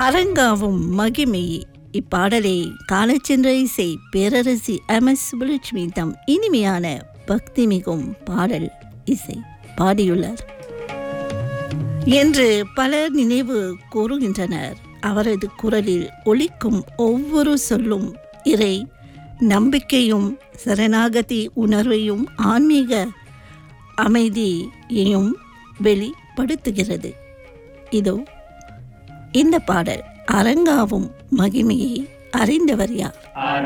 அரங்காவும் மகிமையே இப்பாடலை காலச்சென்ற இசை பேரரசி எம் எஸ் சுபலட்சுமி தம் இனிமையான பக்தி மிகும் பாடல் இசை பாடியுள்ளார் என்று பலர் நினைவு கூறுகின்றனர் அவரது குரலில் ஒலிக்கும் ஒவ்வொரு சொல்லும் இறை நம்பிக்கையும் சரணாகதி உணர்வையும் ஆன்மீக அமைதியையும் வெளிப்படுத்துகிறது இதோ இந்த பாடல் அரங்காவும் மகிமையை அறிந்தவர் யார்